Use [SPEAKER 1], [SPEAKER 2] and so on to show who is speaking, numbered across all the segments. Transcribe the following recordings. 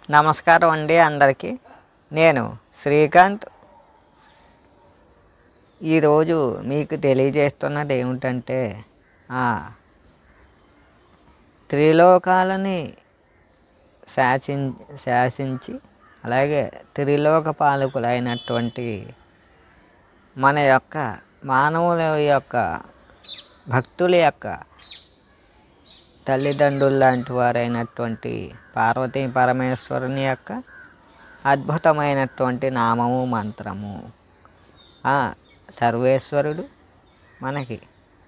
[SPEAKER 1] నమస్కారం అండి అందరికీ నేను శ్రీకాంత్ ఈరోజు మీకు తెలియజేస్తున్నది ఏమిటంటే ఆ త్రిలోకాలని శాసిం శాసించి అలాగే త్రిలోక పాలకులైనటువంటి మన యొక్క మానవుల యొక్క భక్తుల యొక్క తల్లిదండ్రులు లాంటి వారైనటువంటి పార్వతీ పరమేశ్వరుని యొక్క అద్భుతమైనటువంటి నామము మంత్రము ఆ సర్వేశ్వరుడు మనకి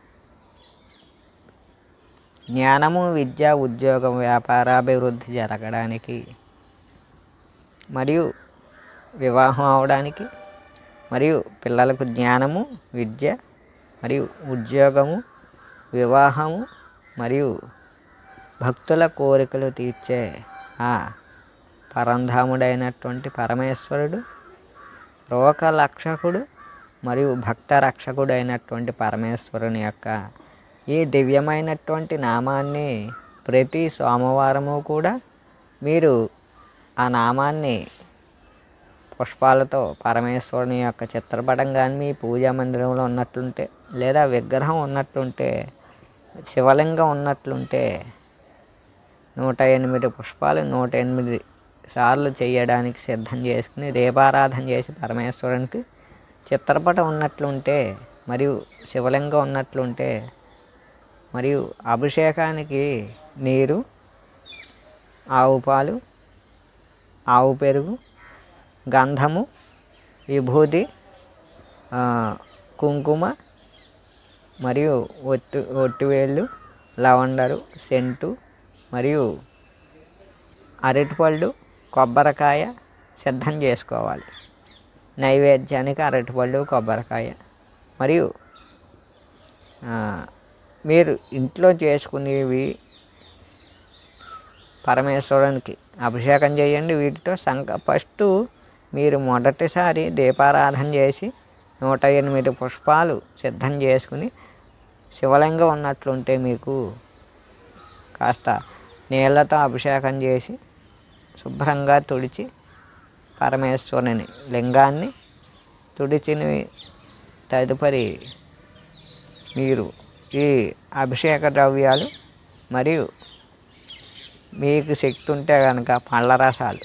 [SPEAKER 1] జ్ఞానము విద్య ఉద్యోగం వ్యాపారాభివృద్ధి జరగడానికి మరియు వివాహం అవడానికి మరియు పిల్లలకు జ్ఞానము విద్య మరియు ఉద్యోగము వివాహము మరియు భక్తుల కోరికలు తీర్చే ఆ పరంధాముడైనటువంటి పరమేశ్వరుడు లోకలక్షకుడు మరియు భక్త రక్షకుడు అయినటువంటి పరమేశ్వరుని యొక్క ఈ దివ్యమైనటువంటి నామాన్ని ప్రతి సోమవారము కూడా మీరు ఆ నామాన్ని పుష్పాలతో పరమేశ్వరుని యొక్క చిత్రపటం కానీ మీ పూజా మందిరంలో ఉన్నట్లుంటే లేదా విగ్రహం ఉన్నట్లుంటే శివలింగం ఉన్నట్లుంటే నూట ఎనిమిది పుష్పాలు నూట ఎనిమిది సార్లు చేయడానికి సిద్ధం చేసుకుని దీపారాధన చేసి పరమేశ్వరునికి చిత్రపటం ఉన్నట్లుంటే మరియు శివలింగం ఉన్నట్లుంటే మరియు అభిషేకానికి నీరు ఆవు పాలు ఆవు పెరుగు గంధము విభూతి ఆ, కుంకుమ మరియు ఒట్టు ఒట్టివేళ్ళు లవండరు సెంటు మరియు అరటిపళ్ళు కొబ్బరికాయ సిద్ధం చేసుకోవాలి నైవేద్యానికి అరటిపళ్ళు కొబ్బరికాయ మరియు ఆ, మీరు ఇంట్లో చేసుకునేవి పరమేశ్వరునికి అభిషేకం చేయండి వీటితో సంక ఫస్ట్ మీరు మొదటిసారి దీపారాధన చేసి నూట ఎనిమిది పుష్పాలు సిద్ధం చేసుకుని శివలింగం ఉన్నట్లుంటే మీకు కాస్త నీళ్ళతో అభిషేకం చేసి శుభ్రంగా తుడిచి పరమేశ్వరుని లింగాన్ని తుడిచిన తదుపరి మీరు ఈ అభిషేక ద్రవ్యాలు మరియు మీకు శక్తి ఉంటే కనుక పళ్ళ రసాలు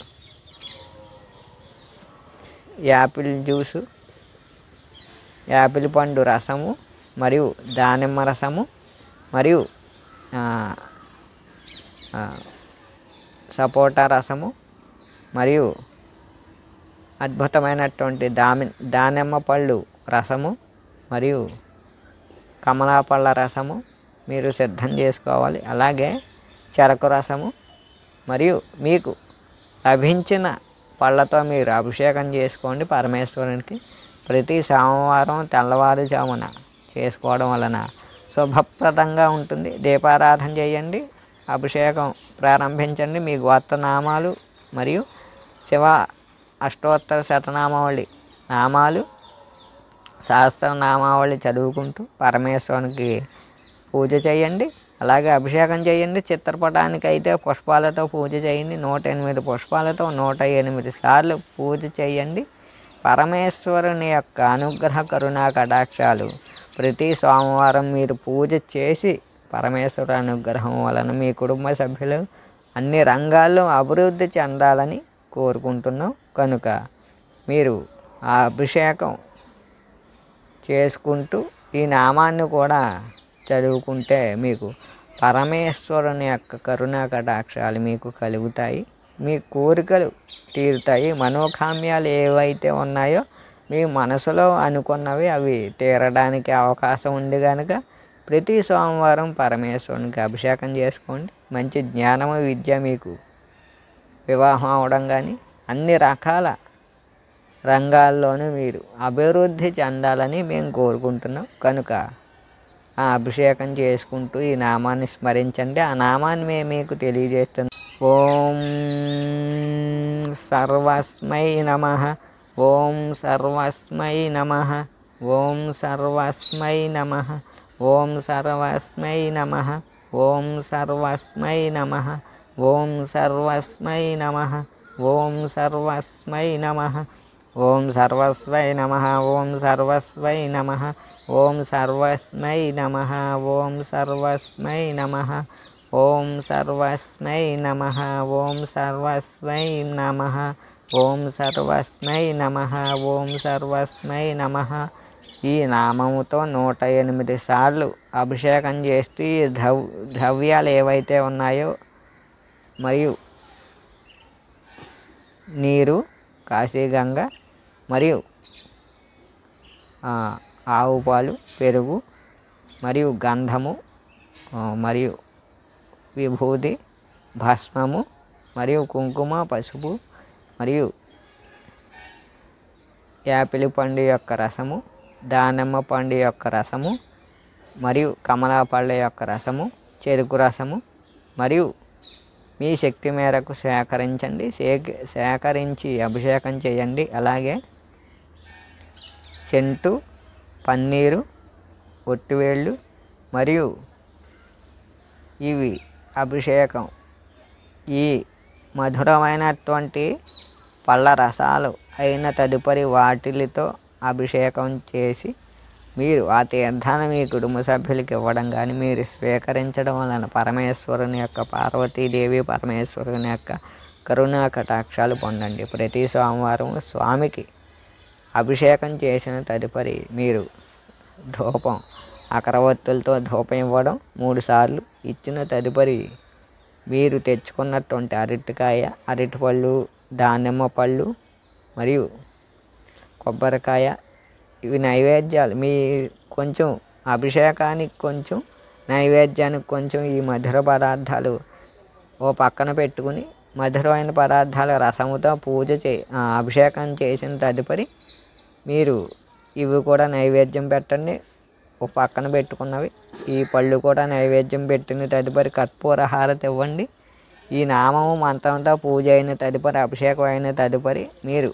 [SPEAKER 1] యాపిల్ జ్యూసు యాపిల్ పండు రసము మరియు దానిమ్మ రసము మరియు ఆ, ఆ, సపోటా రసము మరియు అద్భుతమైనటువంటి దామి దానిమ్మ పళ్ళు రసము మరియు కమలా పళ్ళ రసము మీరు సిద్ధం చేసుకోవాలి అలాగే చెరకు రసము మరియు మీకు లభించిన పళ్ళతో మీరు అభిషేకం చేసుకోండి పరమేశ్వరునికి ప్రతి సోమవారం తెల్లవారుజామున చేసుకోవడం వలన శుభప్రదంగా ఉంటుంది దీపారాధన చేయండి అభిషేకం ప్రారంభించండి మీ గోత్రనామాలు మరియు శివ అష్టోత్తర శతనామావళి నామాలు సహస్రనామావళి చదువుకుంటూ పరమేశ్వరునికి పూజ చేయండి అలాగే అభిషేకం చేయండి చిత్రపటానికి అయితే పుష్పాలతో పూజ చేయండి నూట ఎనిమిది పుష్పాలతో నూట ఎనిమిది సార్లు పూజ చేయండి పరమేశ్వరుని యొక్క అనుగ్రహ కరుణా కటాక్షాలు ప్రతి సోమవారం మీరు పూజ చేసి పరమేశ్వర అనుగ్రహం వలన మీ కుటుంబ సభ్యులు అన్ని రంగాల్లో అభివృద్ధి చెందాలని కోరుకుంటున్నాం కనుక మీరు ఆ అభిషేకం చేసుకుంటూ ఈ నామాన్ని కూడా చదువుకుంటే మీకు పరమేశ్వరుని యొక్క కరుణా కటాక్షాలు మీకు కలుగుతాయి మీ కోరికలు తీరుతాయి మనోకామ్యాలు ఏవైతే ఉన్నాయో మీ మనసులో అనుకున్నవి అవి తీరడానికి అవకాశం ఉంది కనుక ప్రతి సోమవారం పరమేశ్వరునికి అభిషేకం చేసుకోండి మంచి జ్ఞానము విద్య మీకు వివాహం అవడం కానీ అన్ని రకాల రంగాల్లోనూ మీరు అభివృద్ధి చెందాలని మేము కోరుకుంటున్నాం కనుక ఆ అభిషేకం చేసుకుంటూ ఈ నామాన్ని స్మరించండి ఆ నామాన్ని మేము మీకు తెలియజేస్తున్నాం ఓం సర్వస్మై నమ ఓం సర్వస్మై నమ ఓం సర్వస్మై నమ ఓం సర్వస్మై నమ ఓం సర్వస్మై నమ ఓం సర్వస్మై నమ ఓం సర్వస్మై నమ ఓం సర్వస్వై నమ ఓం సర్వస్వై నమ ఓం సర్వస్మై నమ ఓం సర్వస్మై నమ ఓం సర్వస్మై నమ ఓం సర్వస్మై నమ ఓం సర్వస్మై నమ ఓం సర్వస్మై నమ ఈ నామముతో నూట ఎనిమిది సార్లు అభిషేకం చేస్తూ ఈ ద్రవ్ ద్రవ్యాలు ఏవైతే ఉన్నాయో మరియు నీరు కాశీగంగ మరియు ఆ, ఆవు పాలు పెరుగు మరియు గంధము ఆ, మరియు విభూది భస్మము మరియు కుంకుమ పసుపు మరియు యాపిల్ పండు యొక్క రసము దానిమ్మ పండు యొక్క రసము మరియు కమలా పళ్ళ యొక్క రసము చెరుకు రసము మరియు మీ శక్తి మేరకు సేకరించండి సేక సేకరించి అభిషేకం చేయండి అలాగే సెంటు పన్నీరు ఒట్టివేళ్ళు మరియు ఇవి అభిషేకం ఈ మధురమైనటువంటి పళ్ళ రసాలు అయిన తదుపరి వాటిలతో అభిషేకం చేసి మీరు ఆ తీర్థాన్ని మీ కుటుంబ సభ్యులకి ఇవ్వడం కానీ మీరు స్వీకరించడం వలన పరమేశ్వరుని యొక్క పార్వతీదేవి పరమేశ్వరుని యొక్క కరుణా కటాక్షాలు పొందండి ప్రతి సోమవారం స్వామికి అభిషేకం చేసిన తదుపరి మీరు ధూపం అకరవత్తులతో ధూపం ఇవ్వడం మూడు సార్లు ఇచ్చిన తదుపరి మీరు తెచ్చుకున్నటువంటి అరటికాయ అరటిపళ్ళు దానిమ్మ పళ్ళు మరియు కొబ్బరికాయ ఇవి నైవేద్యాలు మీ కొంచెం అభిషేకానికి కొంచెం నైవేద్యానికి కొంచెం ఈ మధుర పదార్థాలు ఓ పక్కన పెట్టుకుని మధురమైన పదార్థాల రసముతో పూజ చే ఆ, అభిషేకం చేసిన తదుపరి మీరు ఇవి కూడా నైవేద్యం పెట్టండి ఓ పక్కన పెట్టుకున్నవి ఈ పళ్ళు కూడా నైవేద్యం పెట్టిన తదుపరి కర్పూర హారతి ఇవ్వండి ఈ నామము మంత్రంతో పూజ అయిన తదుపరి అభిషేకం అయిన తదుపరి మీరు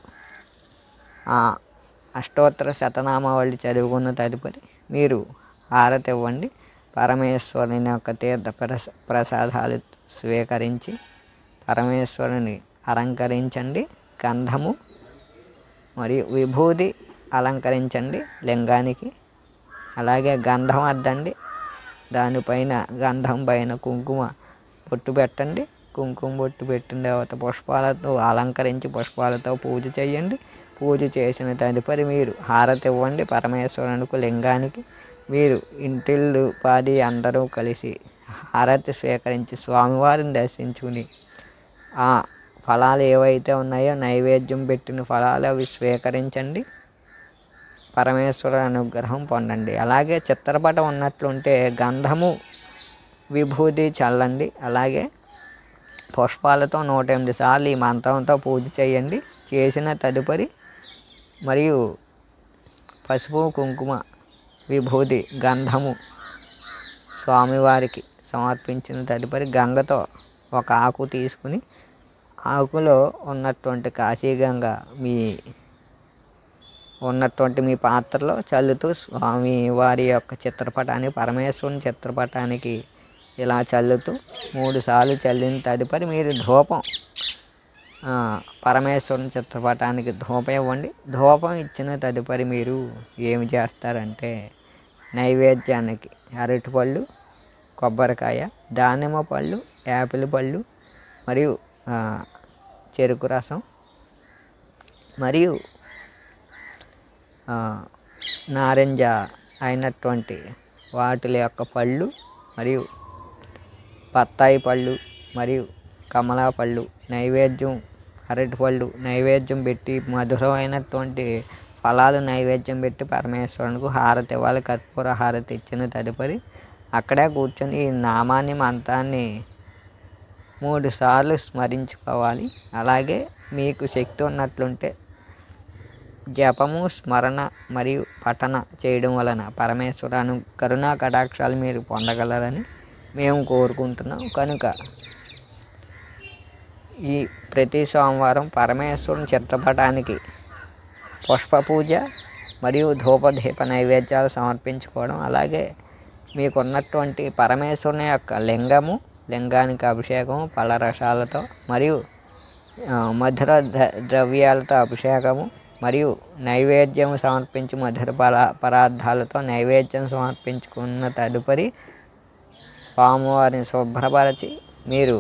[SPEAKER 1] ఆ అష్టోత్తర శతనామావళి చదువుకున్న తదుపరి మీరు హారతి ఇవ్వండి పరమేశ్వరుని యొక్క తీర్థ ప్రస ప్రసాదాలు స్వీకరించి పరమేశ్వరుని అలంకరించండి గంధము మరియు విభూది అలంకరించండి లింగానికి అలాగే గంధం అద్దండి దానిపైన గంధం పైన కుంకుమ బొట్టు పెట్టండి కుంకుమ బొట్టు పెట్టిన తర్వాత పుష్పాలతో అలంకరించి పుష్పాలతో పూజ చేయండి పూజ చేసిన తదుపరి మీరు హారతి ఇవ్వండి పరమేశ్వరునికి లింగానికి మీరు ఇంటిల్లు పాది అందరూ కలిసి హారతి స్వీకరించి స్వామివారిని దర్శించుకుని ఆ ఫలాలు ఏవైతే ఉన్నాయో నైవేద్యం పెట్టిన ఫలాలు అవి స్వీకరించండి పరమేశ్వర అనుగ్రహం పొందండి అలాగే చిత్రపటం ఉన్నట్లుంటే గంధము విభూతి చల్లండి అలాగే పుష్పాలతో నూట ఎనిమిది సార్లు ఈ మంత్రంతో పూజ చేయండి చేసిన తదుపరి మరియు పసుపు కుంకుమ విభూతి గంధము స్వామివారికి సమర్పించిన తదుపరి గంగతో ఒక ఆకు తీసుకుని ఆకులో ఉన్నటువంటి కాశీగంగ మీ ఉన్నటువంటి మీ పాత్రలో చల్లుతూ స్వామి వారి యొక్క చిత్రపటాన్ని పరమేశ్వరుని చిత్రపటానికి ఇలా చల్లుతూ మూడు సార్లు చల్లిన తదుపరి మీరు ధూపం ఆ, పరమేశ్వరుని చిత్రపటానికి ధూపం ఇవ్వండి ధూపం ఇచ్చిన తదుపరి మీరు ఏమి చేస్తారంటే నైవేద్యానికి అరటిపళ్ళు కొబ్బరికాయ దానిమ్మ పళ్ళు యాపిల్ పళ్ళు మరియు ఆ, చెరుకు రసం మరియు ఆ, నారింజ అయినటువంటి వాటిల యొక్క పళ్ళు మరియు బత్తాయి పళ్ళు మరియు కమలా పళ్ళు నైవేద్యం అరటిపళ్ళు నైవేద్యం పెట్టి మధురమైనటువంటి ఫలాలు నైవేద్యం పెట్టి పరమేశ్వరునికి హారతి ఇవ్వాలి కర్పూర హారతి ఇచ్చిన తదుపరి అక్కడే కూర్చొని ఈ నామాన్ని మంత్రాన్ని మూడు సార్లు స్మరించుకోవాలి అలాగే మీకు శక్తి ఉన్నట్లుంటే జపము స్మరణ మరియు పఠన చేయడం వలన పరమేశ్వరాను కరుణా కటాక్షాలు మీరు పొందగలరని మేము కోరుకుంటున్నాం కనుక ఈ ప్రతి సోమవారం పరమేశ్వరుని చిత్రపటానికి పుష్ప పూజ మరియు ధూపదీప నైవేద్యాలు సమర్పించుకోవడం అలాగే మీకున్నటువంటి పరమేశ్వరుని యొక్క లింగము లింగానికి అభిషేకం పళ్ళ రసాలతో మరియు ఆ, మధుర ద్ర- ద్రవ్యాలతో అభిషేకము మరియు నైవేద్యం సమర్పించి మధుర పర పదార్థాలతో నైవేద్యం సమర్పించుకున్న తదుపరి స్వామివారిని శుభ్రపరచి మీరు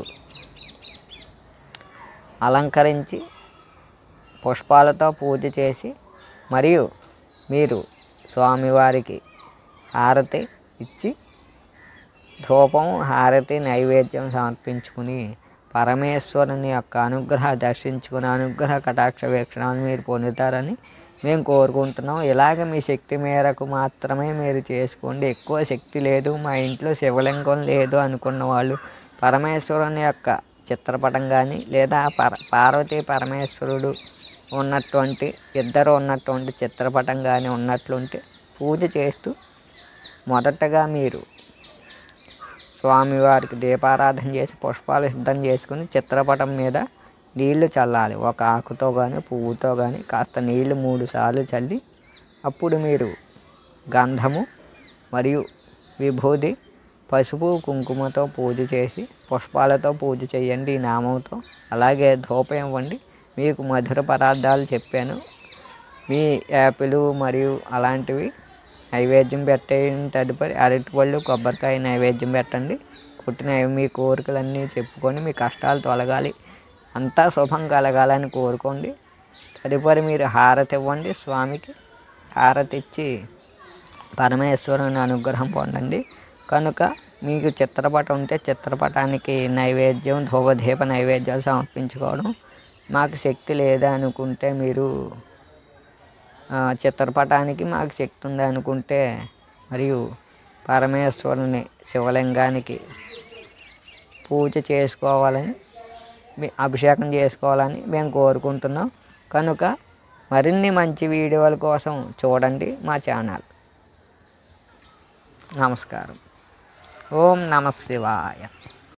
[SPEAKER 1] అలంకరించి పుష్పాలతో పూజ చేసి మరియు మీరు స్వామివారికి హారతి ఇచ్చి ధూపం హారతి నైవేద్యం సమర్పించుకుని పరమేశ్వరుని యొక్క అనుగ్రహ దర్శించుకుని అనుగ్రహ కటాక్ష వీక్షణాలు మీరు పొందుతారని మేము కోరుకుంటున్నాం ఇలాగ మీ శక్తి మేరకు మాత్రమే మీరు చేసుకోండి ఎక్కువ శక్తి లేదు మా ఇంట్లో శివలింగం లేదు అనుకున్న వాళ్ళు పరమేశ్వరుని యొక్క చిత్రపటం కానీ లేదా పర పార్వతీ పరమేశ్వరుడు ఉన్నటువంటి ఇద్దరు ఉన్నటువంటి చిత్రపటం కానీ ఉన్నట్లుంటే పూజ చేస్తూ మొదటగా మీరు స్వామివారికి దీపారాధన చేసి పుష్పాలు సిద్ధం చేసుకుని చిత్రపటం మీద నీళ్లు చల్లాలి ఒక ఆకుతో కానీ పువ్వుతో కానీ కాస్త నీళ్లు మూడు సార్లు చల్లి అప్పుడు మీరు గంధము మరియు విభూది పసుపు కుంకుమతో పూజ చేసి పుష్పాలతో పూజ చేయండి ఈ నామంతో అలాగే ధూపం ఇవ్వండి మీకు మధుర పదార్థాలు చెప్పాను మీ యాపిల్ మరియు అలాంటివి నైవేద్యం పెట్టేయడం తదుపరి అరటిపళ్ళు కొబ్బరికాయ నైవేద్యం పెట్టండి కొట్టిన మీ కోరికలన్నీ చెప్పుకొని మీ కష్టాలు తొలగాలి అంతా శుభం కలగాలని కోరుకోండి తదుపరి మీరు హారతి ఇవ్వండి స్వామికి హారతి ఇచ్చి పరమేశ్వరుని అనుగ్రహం పొందండి కనుక మీకు చిత్రపటం ఉంటే చిత్రపటానికి నైవేద్యం ధూపదీప నైవేద్యాలు సమర్పించుకోవడం మాకు శక్తి లేదా అనుకుంటే మీరు ఆ, చిత్రపటానికి మాకు శక్తి ఉంది అనుకుంటే మరియు పరమేశ్వరుని శివలింగానికి పూజ చేసుకోవాలని మీ- అభిషేకం చేసుకోవాలని మేము కోరుకుంటున్నాం కనుక మరిన్ని మంచి వీడియోల కోసం చూడండి మా ఛానల్ నమస్కారం ఓం నమ శివాయ